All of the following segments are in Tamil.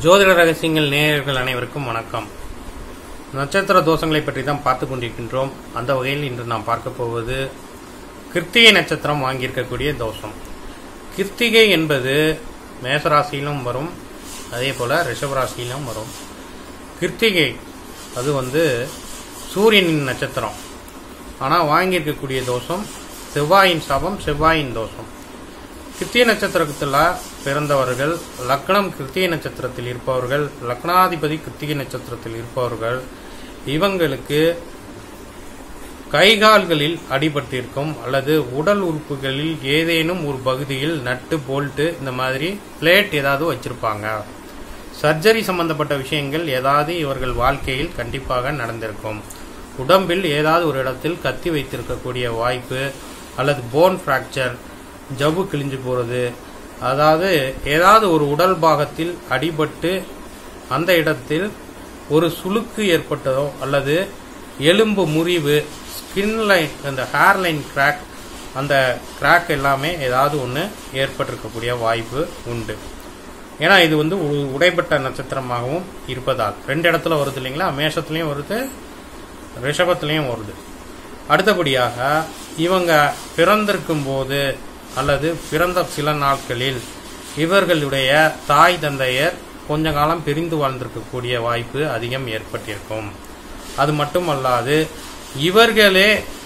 ஜோதிட ரகசியங்கள் நேயர்கள் அனைவருக்கும் வணக்கம் நட்சத்திர தோஷங்களை பற்றி தான் பார்த்து கொண்டிருக்கின்றோம் அந்த வகையில் இன்று நாம் பார்க்க போவது கிருத்திகை நட்சத்திரம் வாங்கியிருக்கக்கூடிய தோஷம் கிருத்திகை என்பது மேசராசியிலும் வரும் அதே போல ரிஷபராசியிலும் வரும் கிருத்திகை அது வந்து சூரியனின் நட்சத்திரம் ஆனால் வாங்கியிருக்கக்கூடிய தோஷம் செவ்வாயின் சாபம் செவ்வாயின் தோஷம் கிருத்திய நட்சத்திரத்தில் பிறந்தவர்கள் லக்னம் கிருத்திய நட்சத்திரத்தில் இருப்பவர்கள் லக்னாதிபதி கிருத்திகை நட்சத்திரத்தில் இருப்பவர்கள் இவங்களுக்கு கைகால்களில் அடிபட்டிருக்கும் அல்லது உடல் உறுப்புகளில் ஏதேனும் ஒரு பகுதியில் நட்டு போல்ட்டு இந்த மாதிரி பிளேட் ஏதாவது வச்சிருப்பாங்க சர்ஜரி சம்பந்தப்பட்ட விஷயங்கள் ஏதாவது இவர்கள் வாழ்க்கையில் கண்டிப்பாக நடந்திருக்கும் உடம்பில் ஏதாவது ஒரு இடத்தில் கத்தி வைத்திருக்கக்கூடிய வாய்ப்பு அல்லது போன் ஃப்ராக்சர் ஜவ்வு கிழிஞ்சு போகிறது அதாவது ஏதாவது ஒரு உடல் பாகத்தில் அடிபட்டு அந்த இடத்தில் ஒரு சுளுக்கு ஏற்பட்டதோ அல்லது எலும்பு முறிவு ஸ்கின் லைன் அந்த ஹேர் லைன் கிராக் அந்த கிராக் எல்லாமே ஏதாவது ஒன்று ஏற்பட்டிருக்கக்கூடிய வாய்ப்பு உண்டு ஏன்னா இது வந்து ஒரு உடைப்பட்ட நட்சத்திரமாகவும் இருப்பதால் ரெண்டு இடத்துல வருது இல்லைங்களா மேஷத்துலேயும் வருது ரிஷபத்துலேயும் வருது அடுத்தபடியாக இவங்க பிறந்திருக்கும் போது அல்லது பிறந்த சில நாட்களில் இவர்களுடைய தாய் தந்தையர் கொஞ்ச காலம் பிரிந்து வாழ்ந்திருக்கக்கூடிய வாய்ப்பு அதிகம் ஏற்பட்டிருக்கும் அது மட்டுமல்லாது இவர்களே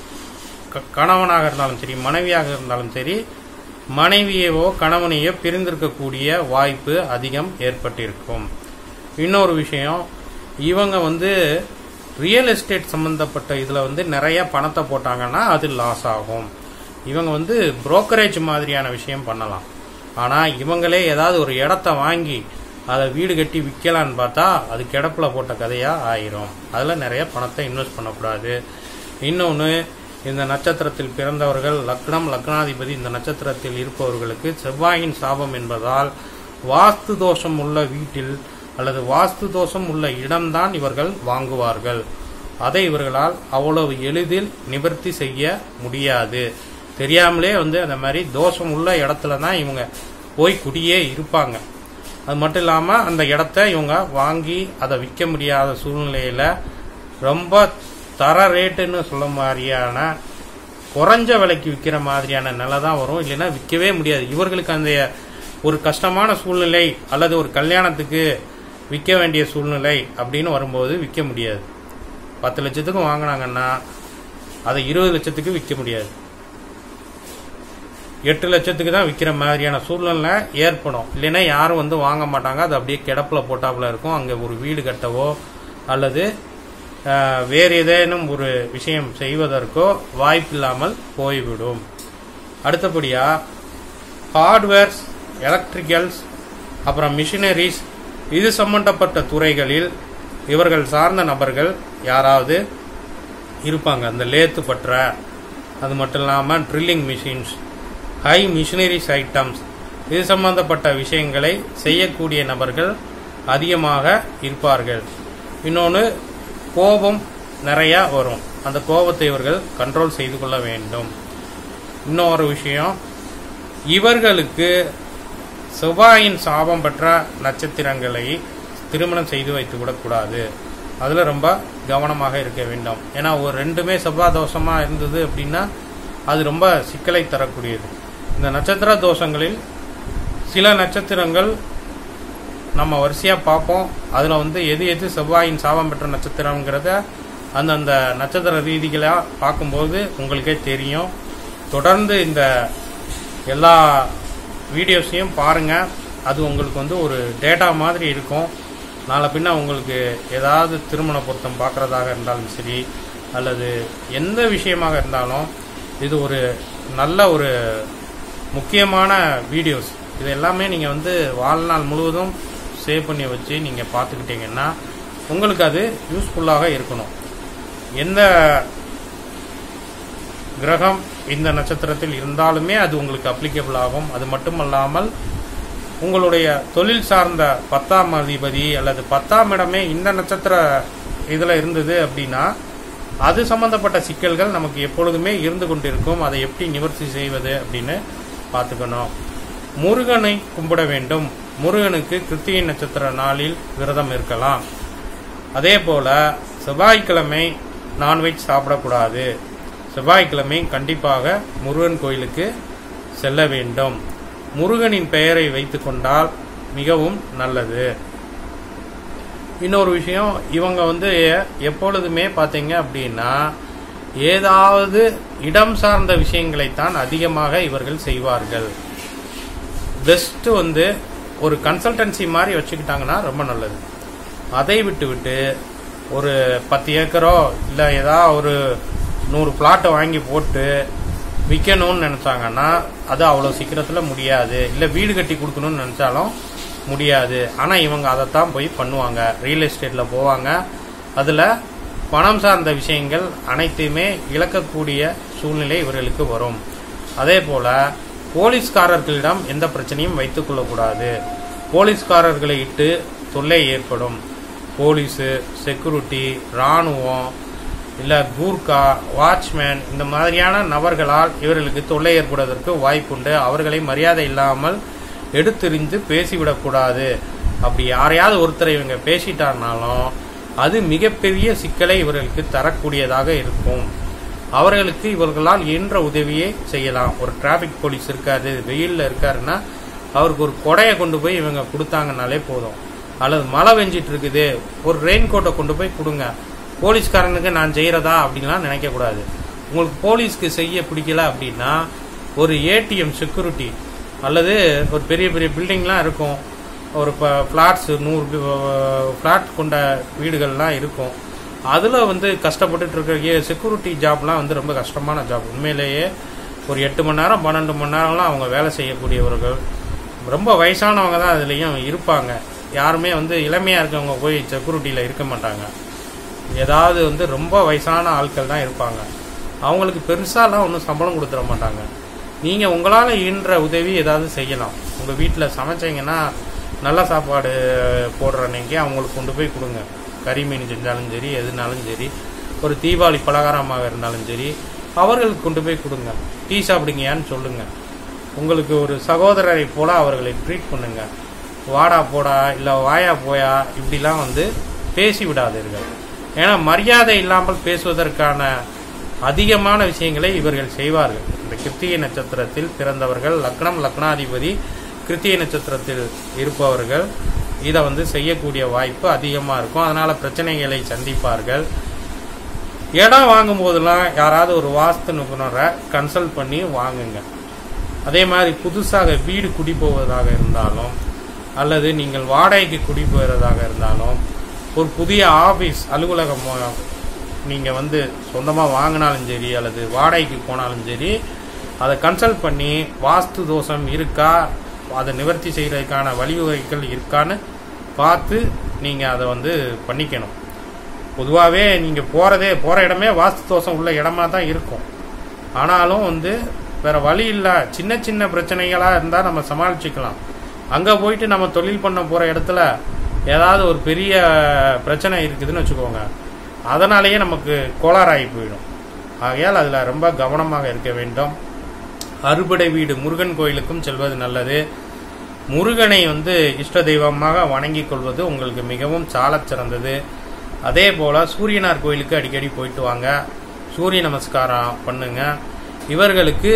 க- கணவனாக இருந்தாலும் சரி மனைவியாக இருந்தாலும் சரி மனைவியவோ கணவனையோ பிரிந்திருக்கக்கூடிய வாய்ப்பு அதிகம் ஏற்பட்டிருக்கும் இன்னொரு விஷயம் இவங்க வந்து ரியல் எஸ்டேட் சம்பந்தப்பட்ட இதில் வந்து நிறைய பணத்தை போட்டாங்கன்னா அது லாஸ் ஆகும் இவங்க வந்து புரோக்கரேஜ் மாதிரியான விஷயம் பண்ணலாம் ஆனால் இவங்களே ஏதாவது ஒரு இடத்த வாங்கி அதை வீடு கட்டி விற்கலான்னு பார்த்தா அது கிடப்பில் போட்ட கதையாக ஆயிரும் அதில் நிறைய பணத்தை இன்வெஸ்ட் பண்ணக்கூடாது இன்னொன்று இந்த நட்சத்திரத்தில் பிறந்தவர்கள் லக்னம் லக்னாதிபதி இந்த நட்சத்திரத்தில் இருப்பவர்களுக்கு செவ்வாயின் சாபம் என்பதால் வாஸ்து தோஷம் உள்ள வீட்டில் அல்லது வாஸ்து தோஷம் உள்ள இடம்தான் இவர்கள் வாங்குவார்கள் அதை இவர்களால் அவ்வளவு எளிதில் நிவர்த்தி செய்ய முடியாது தெரியாமலே வந்து அந்த மாதிரி தோஷம் உள்ள இடத்துல தான் இவங்க போய் குடியே இருப்பாங்க அது மட்டும் இல்லாமல் அந்த இடத்த இவங்க வாங்கி அதை விற்க முடியாத சூழ்நிலையில ரொம்ப தர ரேட்டுன்னு சொல்ல மாதிரியான குறைஞ்ச விலைக்கு விற்கிற மாதிரியான நிலை தான் வரும் இல்லைன்னா விற்கவே முடியாது இவர்களுக்கு அந்த ஒரு கஷ்டமான சூழ்நிலை அல்லது ஒரு கல்யாணத்துக்கு விற்க வேண்டிய சூழ்நிலை அப்படின்னு வரும்போது விற்க முடியாது பத்து லட்சத்துக்கு வாங்கினாங்கன்னா அதை இருபது லட்சத்துக்கு விற்க முடியாது எட்டு லட்சத்துக்கு தான் விற்கிற மாதிரியான சூழ்நிலை ஏற்படும் இல்லைன்னா யாரும் வந்து வாங்க மாட்டாங்க அது அப்படியே கிடப்புல போட்டாப்புல இருக்கும் அங்கே ஒரு வீடு கட்டவோ அல்லது அஹ், வேறு ஏதேனும் ஒரு விஷயம் செய்வதற்கோ வாய்ப்பில்லாமல் போய்விடும் அடுத்தபடியா ஹார்ட்வேர்ஸ் எலக்ட்ரிக்கல்ஸ் அப்புறம் மிஷினரிஸ் இது சம்பந்தப்பட்ட துறைகளில் இவர்கள் சார்ந்த நபர்கள் யாராவது இருப்பாங்க அந்த லேத்து பற்ற அது மட்டும் இல்லாமல் drilling machines high machineries items இது சம்பந்தப்பட்ட விஷயங்களை செய்யக்கூடிய நபர்கள் அதிகமாக இருப்பார்கள் இன்னொன்று கோபம் நிறையா வரும் அந்த கோபத்தை இவர்கள் கண்ட்ரோல் செய்து கொள்ள வேண்டும் இன்னொரு விஷயம் இவர்களுக்கு செவ்வாயின் சாபம் பெற்ற நட்சத்திரங்களை திருமணம் செய்து வைத்து விடக்கூடாது அதில் ரொம்ப கவனமாக இருக்க வேண்டும் ஏன்னா ஒரு ரெண்டுமே செவ்வாய் தோஷமாக இருந்தது அப்படின்னா அது ரொம்ப சிக்கலை தரக்கூடியது இந்த நட்சத்திர தோஷங்களில் சில நட்சத்திரங்கள் நம்ம வரிசையாக பார்ப்போம் அதில் வந்து எது எது செவ்வாயின் சாபம் பெற்ற நட்சத்திரங்கிறத அந்தந்த நட்சத்திர ரீதிகளாக பார்க்கும்போது உங்களுக்கே தெரியும் தொடர்ந்து இந்த எல்லா வீடியோஸையும் பாருங்கள் அது உங்களுக்கு வந்து ஒரு டேட்டா மாதிரி இருக்கும் நாளை பின்ன உங்களுக்கு ஏதாவது திருமண பொருத்தம் பார்க்குறதாக இருந்தாலும் சரி அல்லது எந்த விஷயமாக இருந்தாலும் இது ஒரு நல்ல ஒரு முக்கியமான வீடியோஸ் இது எல்லாமே நீங்கள் வந்து வாழ்நாள் முழுவதும் சேவ் பண்ணி வச்சு நீங்கள் பார்த்துக்கிட்டீங்கன்னா உங்களுக்கு அது யூஸ்ஃபுல்லாக இருக்கணும் எந்த கிரகம் இந்த நட்சத்திரத்தில் இருந்தாலுமே அது உங்களுக்கு அப்ளிகபிள் ஆகும் அது மட்டுமல்லாமல் உங்களுடைய தொழில் சார்ந்த பத்தாம் அதிபதி அல்லது பத்தாம் இடமே இந்த நட்சத்திர இதில் இருந்தது அப்படின்னா அது சம்பந்தப்பட்ட சிக்கல்கள் நமக்கு எப்பொழுதுமே இருந்து கொண்டிருக்கும் அதை எப்படி நிவர்த்தி செய்வது அப்படின்னு பார்த்துக்கணும் முருகனை கும்பிட வேண்டும் முருகனுக்கு கிருத்திகை நட்சத்திர நாளில் விரதம் இருக்கலாம் அதே போல செவ்வாய்க்கிழமை நான்வெஜ் சாப்பிடக்கூடாது செவ்வாய்க்கிழமை கண்டிப்பாக முருகன் கோயிலுக்கு செல்ல வேண்டும் முருகனின் பெயரை வைத்துக் கொண்டால் மிகவும் நல்லது இன்னொரு விஷயம் இவங்க வந்து எப்பொழுதுமே பார்த்தீங்க அப்படின்னா ஏதாவது இடம் சார்ந்த விஷயங்களைத்தான் அதிகமாக இவர்கள் செய்வார்கள் பெஸ்ட் வந்து ஒரு கன்சல்டன்சி மாதிரி வச்சுக்கிட்டாங்கன்னா ரொம்ப நல்லது அதை விட்டு விட்டு ஒரு பத்து ஏக்கரோ இல்லை ஏதாவது ஒரு நூறு பிளாட்டை வாங்கி போட்டு விற்கணும்னு நினச்சாங்கன்னா அது அவ்வளோ சீக்கிரத்தில் முடியாது இல்லை வீடு கட்டி கொடுக்கணும்னு நினச்சாலும் முடியாது ஆனால் இவங்க அதைத்தான் போய் பண்ணுவாங்க ரியல் எஸ்டேட்டில் போவாங்க அதில் பணம் சார்ந்த விஷயங்கள் அனைத்தையுமே இழக்கக்கூடிய சூழ்நிலை இவர்களுக்கு வரும் அதே போல் போலீஸ்காரர்களிடம் எந்த பிரச்சனையும் வைத்துக் கொள்ளக்கூடாது போலீஸ்காரர்களை இட்டு தொல்லை ஏற்படும் போலீஸு செக்யூரிட்டி இராணுவம் இல்லை கூர்கா வாட்ச்மேன் இந்த மாதிரியான நபர்களால் இவர்களுக்கு தொல்லை ஏற்படுவதற்கு வாய்ப்புண்டு அவர்களை மரியாதை இல்லாமல் எடுத்தெறிந்து பேசிவிடக்கூடாது அப்படி யாரையாவது ஒருத்தரை இவங்க பேசிட்டாருனாலும் அது மிகப்பெரிய சிக்கலை இவர்களுக்கு தரக்கூடியதாக இருக்கும் அவர்களுக்கு இவர்களால் இயன்ற உதவியை செய்யலாம் ஒரு டிராபிக் போலீஸ் இருக்காரு வெயிலில் இருக்காருன்னா அவருக்கு ஒரு கொடையை கொண்டு போய் இவங்க கொடுத்தாங்கனாலே போதும் அல்லது மழை வெஞ்சிட்டு இருக்குது ஒரு ரெயின் கோட்டை கொண்டு போய் கொடுங்க போலீஸ்காரனுக்கு நான் செய்யறதா அப்படின்லாம் நினைக்கக்கூடாது உங்களுக்கு போலீஸ்க்கு செய்ய பிடிக்கல அப்படின்னா ஒரு ஏடிஎம் செக்யூரிட்டி அல்லது ஒரு பெரிய பெரிய பில்டிங்லாம் இருக்கும் ஒரு இப்போ ஃப்ளாட்ஸ் நூறு ஃப்ளாட் கொண்ட வீடுகள்லாம் இருக்கும் அதில் வந்து கஷ்டப்பட்டுட்டு இருக்க செக்யூரிட்டி ஜாப்லாம் வந்து ரொம்ப கஷ்டமான ஜாப் உண்மையிலேயே ஒரு எட்டு மணி நேரம் பன்னெண்டு மணி நேரம்லாம் அவங்க வேலை செய்யக்கூடியவர்கள் ரொம்ப வயசானவங்க தான் அதுலேயும் இருப்பாங்க யாருமே வந்து இளமையாக இருக்கவங்க போய் செக்யூரிட்டியில் இருக்க மாட்டாங்க ஏதாவது வந்து ரொம்ப வயசான ஆட்கள் தான் இருப்பாங்க அவங்களுக்கு பெருசாலாம் ஒன்றும் சம்பளம் கொடுத்துட மாட்டாங்க நீங்கள் உங்களால் ஈன்ற உதவி ஏதாவது செய்யலாம் உங்கள் வீட்டில் சமைச்சீங்கன்னா நல்ல சாப்பாடு போடுற அன்னைக்கு அவங்களுக்கு கொண்டு போய் கொடுங்க கறி மீன் செஞ்சாலும் சரி எதுனாலும் சரி ஒரு தீபாவளி பலகாரமாக இருந்தாலும் சரி அவர்களுக்கு கொண்டு போய் கொடுங்க டீ சாப்பிடுங்கயான்னு சொல்லுங்க உங்களுக்கு ஒரு சகோதரரை போல அவர்களை ட்ரீட் பண்ணுங்க வாடா போடா இல்லை வாயா போயா இப்படிலாம் வந்து பேசி விடாதீர்கள் ஏன்னா மரியாதை இல்லாமல் பேசுவதற்கான அதிகமான விஷயங்களை இவர்கள் செய்வார்கள் இந்த கிருத்திகை நட்சத்திரத்தில் பிறந்தவர்கள் லக்னம் லக்னாதிபதி கிருத்திகை நட்சத்திரத்தில் இருப்பவர்கள் இதை வந்து செய்யக்கூடிய வாய்ப்பு அதிகமாக இருக்கும் அதனால பிரச்சனைகளை சந்திப்பார்கள் இடம் வாங்கும் போதெல்லாம் யாராவது ஒரு வாஸ்து நிபுணரை கன்சல்ட் பண்ணி வாங்குங்க அதே மாதிரி புதுசாக வீடு குடி போவதாக இருந்தாலும் அல்லது நீங்கள் வாடகைக்கு குடி போகிறதாக இருந்தாலும் ஒரு புதிய ஆஃபீஸ் அலுவலகம் நீங்கள் வந்து சொந்தமாக வாங்கினாலும் சரி அல்லது வாடகைக்கு போனாலும் சரி அதை கன்சல்ட் பண்ணி வாஸ்து தோஷம் இருக்கா அதை நிவர்த்தி செய்கிறதுக்கான வழிவகைகள் இருக்கான்னு பார்த்து நீங்கள் அதை வந்து பண்ணிக்கணும் பொதுவாகவே நீங்கள் போகிறதே போகிற இடமே வாஸ்து தோஷம் உள்ள இடமா தான் இருக்கும் ஆனாலும் வந்து வேற வழி இல்லை சின்ன சின்ன பிரச்சனைகளாக இருந்தால் நம்ம சமாளிச்சுக்கலாம் அங்கே போயிட்டு நம்ம தொழில் பண்ண போகிற இடத்துல ஏதாவது ஒரு பெரிய பிரச்சனை இருக்குதுன்னு வச்சுக்கோங்க அதனாலேயே நமக்கு கோளாறாகி போயிடும் ஆகையால் அதில் ரொம்ப கவனமாக இருக்க வேண்டும் அறுபடை வீடு முருகன் கோயிலுக்கும் செல்வது நல்லது முருகனை வந்து இஷ்ட தெய்வமாக வணங்கிக் கொள்வது உங்களுக்கு மிகவும் சாலச் சிறந்தது அதே போல் சூரியனார் கோயிலுக்கு அடிக்கடி போயிட்டு வாங்க சூரிய நமஸ்காரம் பண்ணுங்க இவர்களுக்கு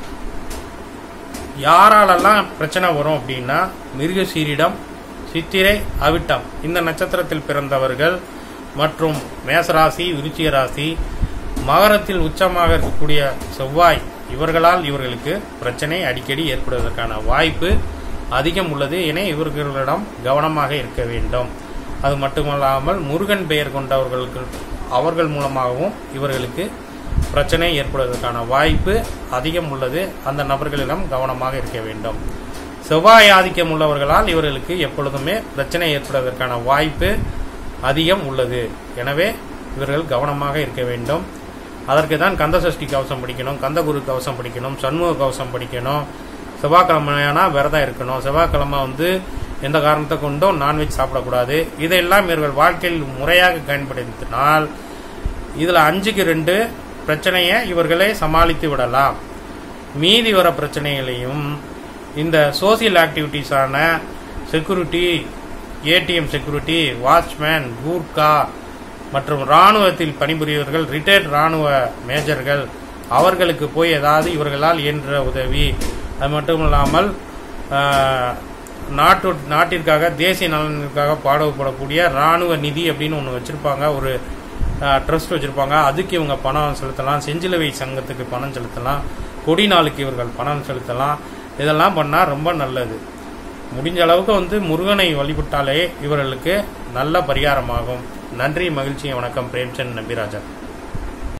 யாராலெல்லாம் பிரச்சனை வரும் அப்படின்னா மிருகசீரிடம் சித்திரை அவிட்டம் இந்த நட்சத்திரத்தில் பிறந்தவர்கள் மற்றும் மேசராசி விருச்சிக ராசி மகரத்தில் உச்சமாக இருக்கக்கூடிய செவ்வாய் இவர்களால் இவர்களுக்கு பிரச்சனை அடிக்கடி ஏற்படுவதற்கான வாய்ப்பு அதிகம் உள்ளது என இவர்களிடம் கவனமாக இருக்க வேண்டும் அது மட்டுமல்லாமல் முருகன் பெயர் கொண்டவர்களுக்கு அவர்கள் மூலமாகவும் இவர்களுக்கு பிரச்சனை ஏற்படுவதற்கான வாய்ப்பு அதிகம் உள்ளது அந்த நபர்களிடம் கவனமாக இருக்க வேண்டும் செவ்வாய் ஆதிக்கம் உள்ளவர்களால் இவர்களுக்கு எப்பொழுதுமே பிரச்சனை ஏற்படுவதற்கான வாய்ப்பு அதிகம் உள்ளது எனவே இவர்கள் கவனமாக இருக்க வேண்டும் அதற்கு தான் கந்த சஷ்டி கவசம் படிக்கணும் கந்தகுரு கவசம் படிக்கணும் சண்முக கவசம் படிக்கணும் செவ்வாய்க்கிழமையானா விரதம் இருக்கணும் செவ்வாய்க்கிழமை வந்து எந்த காரணத்தை கொண்டும் நான்வெஜ் சாப்பிடக்கூடாது இதையெல்லாம் இவர்கள் வாழ்க்கையில் முறையாக பயன்படுத்தினால் இதில் அஞ்சுக்கு ரெண்டு பிரச்சனையை இவர்களே சமாளித்து விடலாம் மீதி வர பிரச்சனைகளையும் இந்த சோசியல் ஆக்டிவிட்டீஸான security ATM security watchman Gurkha மற்றும் ராணுவத்தில் பணிபுரியவர்கள் ரிட்டையர்ட் ராணுவ மேஜர்கள் அவர்களுக்கு போய் ஏதாவது இவர்களால் இயன்ற உதவி அது மட்டும் இல்லாமல் ஆஹ், நாட்டு நாட்டிற்காக தேசிய நலனுக்காக பாடுபடக்கூடிய ராணுவ நிதி அப்படின்னு ஒன்று வச்சிருப்பாங்க ஒரு ட்ரஸ்ட் வச்சிருப்பாங்க அதுக்கு இவங்க பணம் செலுத்தலாம் செஞ்சிலுவை சங்கத்துக்கு பணம் செலுத்தலாம் கொடி நாளுக்கு இவர்கள் பணம் செலுத்தலாம் இதெல்லாம் பண்ணால் ரொம்ப நல்லது முடிஞ்ச அளவுக்கு வந்து முருகனை வழிபட்டாலே இவர்களுக்கு நல்ல பரிகாரமாகும் நன்றி மகிழ்ச்சி வணக்கம் பிரேம்சந்த் நம்பிராஜா